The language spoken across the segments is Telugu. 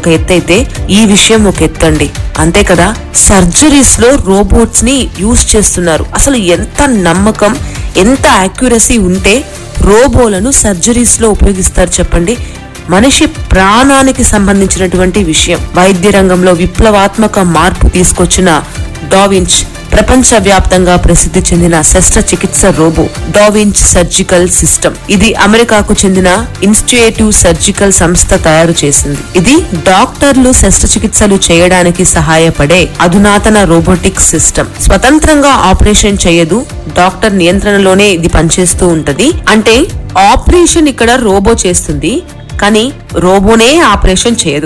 ఒక ఎత్తు అయితే ఈ విషయం ఒక ఎత్తు అండి అంతే కదా సర్జరీస్ లో రోబోట్స్ ని యూజ్ చేస్తున్నారు అసలు ఎంత నమ్మకం ఎంత యాక్యురసీ ఉంటే రోబోలను సర్జరీస్ లో ఉపయోగిస్తారు చెప్పండి మనిషి ప్రాణానికి సంబంధించినటువంటి విషయం వైద్య రంగంలో విప్లవాత్మక మార్పు తీసుకొచ్చిన డావించ్ ప్రపంచ వ్యాప్తంగా ప్రసిద్ధి చెందిన శస్త్రచికిత్స రోబో డావించ్ సర్జికల్ సిస్టమ్ ఇది అమెరికాకు చెందిన ఇన్స్టిట్యూటివ్ సర్జికల్ సంస్థ తయారు చేసింది ఇది డాక్టర్లు శస్త్రచికిత్సలు చేయడానికి సహాయపడే అధునాతన రోబోటిక్ సిస్టమ్ స్వతంత్రంగా ఆపరేషన్ చేయదు డాక్టర్ నియంత్రణలోనే ఇది పనిచేస్తూ ఉంటది అంటే ఆపరేషన్ ఇక్కడ రోబో చేస్తుంది కానీ రోబోనే ఆపరేషన్ చేయదు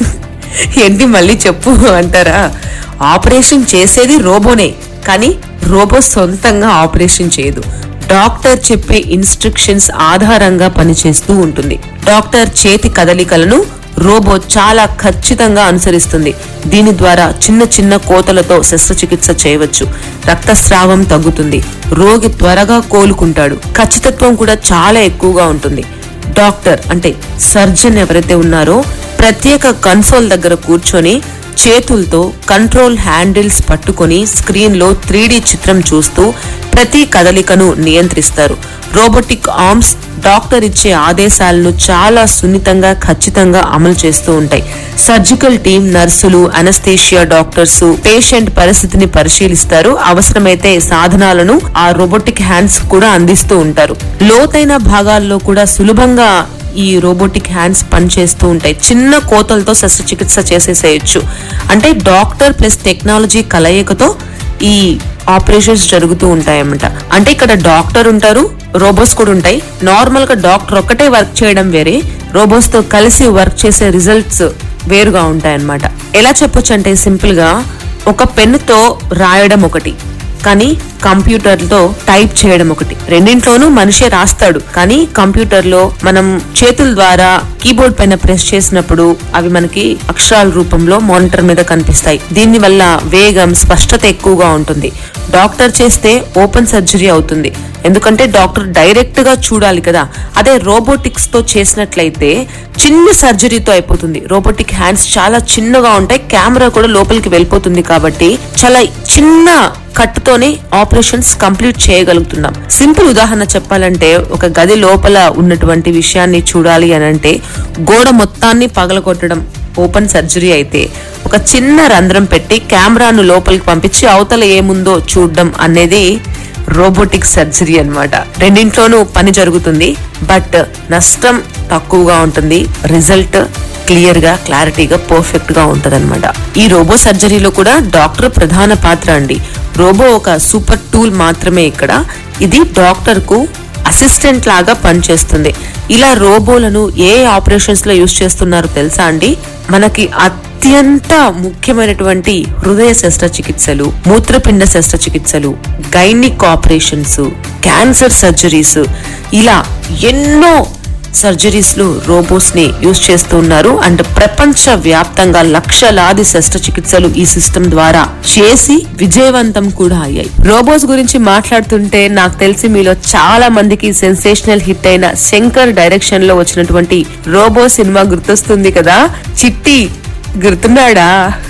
ఏంటి మళ్ళీ చెప్పు అంటారా ఆపరేషన్ చేసేది రోబోనే కానీ రోబో సొంతంగా ఆపరేషన్ చేయదు డాక్టర్ చెప్పే ఇన్స్ట్రక్షన్స్ ఆధారంగా పనిచేస్తూ ఉంటుంది డాక్టర్ చేతి కదలికలను రోబో చాలా ఖచ్చితంగా అనుసరిస్తుంది దీని ద్వారా చిన్న చిన్న కోతలతో శస్త్రచికిత్స చేయవచ్చు రక్తస్రావం తగ్గుతుంది రోగి త్వరగా కోలుకుంటాడు ఖచ్చితత్వం కూడా చాలా ఎక్కువగా ఉంటుంది డాక్టర్ అంటే సర్జన్ ఎవరైతే ఉన్నారో ప్రత్యేక కన్సోల్ దగ్గర కూర్చొని చేతులతో కంట్రోల్ హ్యాండిల్స్ పట్టుకొని స్క్రీన్ లో త్రీ చిత్రం చూస్తూ ప్రతి కదలికను నియంత్రిస్తారు రోబోటిక్ ఆర్మ్స్ డాక్టర్ ఇచ్చే ఆదేశాలను చాలా సున్నితంగా ఖచ్చితంగా అమలు చేస్తూ ఉంటాయి సర్జికల్ టీం నర్సులు అనస్థేషియా డాక్టర్స్ పేషెంట్ పరిస్థితిని పరిశీలిస్తారు అవసరమైతే సాధనాలను ఆ రోబోటిక్ హ్యాండ్స్ కూడా అందిస్తూ ఉంటారు లోతైన భాగాల్లో కూడా సులభంగా ఈ రోబోటిక్ హ్యాండ్స్ పనిచేస్తూ ఉంటాయి చిన్న కోతలతో శస్త్రచికిత్స చేసేసేయచ్చు అంటే డాక్టర్ ప్లస్ టెక్నాలజీ కలయికతో ఈ ఆపరేషన్స్ జరుగుతూ ఉంటాయన్నమాట అంటే ఇక్కడ డాక్టర్ ఉంటారు రోబోస్ కూడా ఉంటాయి నార్మల్ గా డాక్టర్ ఒక్కటే వర్క్ చేయడం వేరే రోబోస్ తో కలిసి వర్క్ చేసే రిజల్ట్స్ వేరుగా ఉంటాయన్నమాట ఎలా చెప్పొచ్చు అంటే సింపుల్ గా ఒక పెన్నుతో రాయడం ఒకటి కానీ కంప్యూటర్ తో టైప్ చేయడం ఒకటి రెండింట్లోనూ మనిషే రాస్తాడు కానీ కంప్యూటర్ లో మనం చేతుల ద్వారా కీబోర్డ్ పైన ప్రెస్ చేసినప్పుడు అవి మనకి అక్షరాల రూపంలో మానిటర్ మీద కనిపిస్తాయి దీని వల్ల వేగం స్పష్టత ఎక్కువగా ఉంటుంది డాక్టర్ చేస్తే ఓపెన్ సర్జరీ అవుతుంది ఎందుకంటే డాక్టర్ డైరెక్ట్ గా చూడాలి కదా అదే రోబోటిక్స్ తో చేసినట్లయితే చిన్న సర్జరీతో అయిపోతుంది రోబోటిక్ హ్యాండ్స్ చాలా చిన్నగా ఉంటాయి కెమెరా కూడా లోపలికి వెళ్ళిపోతుంది కాబట్టి చాలా చిన్న కట్టుతోనే ఆపరేషన్స్ కంప్లీట్ చేయగలుగుతున్నాం సింపుల్ ఉదాహరణ చెప్పాలంటే ఒక గది లోపల ఉన్నటువంటి విషయాన్ని చూడాలి అని అంటే గోడ మొత్తాన్ని పగలగొట్టడం ఓపెన్ సర్జరీ అయితే ఒక చిన్న రంధ్రం పెట్టి కెమెరాను లోపలికి పంపించి అవతల ఏముందో చూడడం అనేది రోబోటిక్ సర్జరీ అన్నమాట రెండింట్లోనూ పని జరుగుతుంది బట్ నష్టం తక్కువగా ఉంటుంది రిజల్ట్ క్లియర్ గా క్లారిటీగా పర్ఫెక్ట్ గా ఉంటది ఈ రోబో సర్జరీలో కూడా డాక్టర్ ప్రధాన పాత్ర అండి రోబో ఒక సూపర్ టూల్ మాత్రమే ఇక్కడ ఇది డాక్టర్ కు అసిస్టెంట్ లాగా పనిచేస్తుంది ఇలా రోబోలను ఏ ఆపరేషన్స్ లో యూజ్ చేస్తున్నారో తెలుసా అండి మనకి అత్యంత ముఖ్యమైనటువంటి హృదయ శస్త్రచికిత్సలు మూత్రపిండ శస్త్రచికిత్సలు గైనిక్ ఆపరేషన్స్ క్యాన్సర్ సర్జరీస్ ఇలా ఎన్నో సర్జరీస్ లో రోబోస్ ని యూజ్ చేస్తూ ఉన్నారు అండ్ ప్రపంచ వ్యాప్తంగా లక్షలాది శస్త్రచికిత్సలు ఈ సిస్టమ్ ద్వారా చేసి విజయవంతం కూడా అయ్యాయి రోబోస్ గురించి మాట్లాడుతుంటే నాకు తెలిసి మీలో చాలా మందికి సెన్సేషనల్ హిట్ అయిన శంకర్ డైరెక్షన్ లో వచ్చినటువంటి రోబో సినిమా గుర్తొస్తుంది కదా చిట్టి గుర్తున్నాడా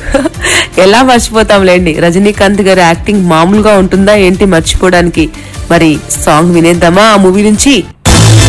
ఎలా మర్చిపోతాంలేండి రజనీకాంత్ గారి యాక్టింగ్ మామూలుగా ఉంటుందా ఏంటి మర్చిపోవడానికి మరి సాంగ్ వినేద్దామా ఆ మూవీ నుంచి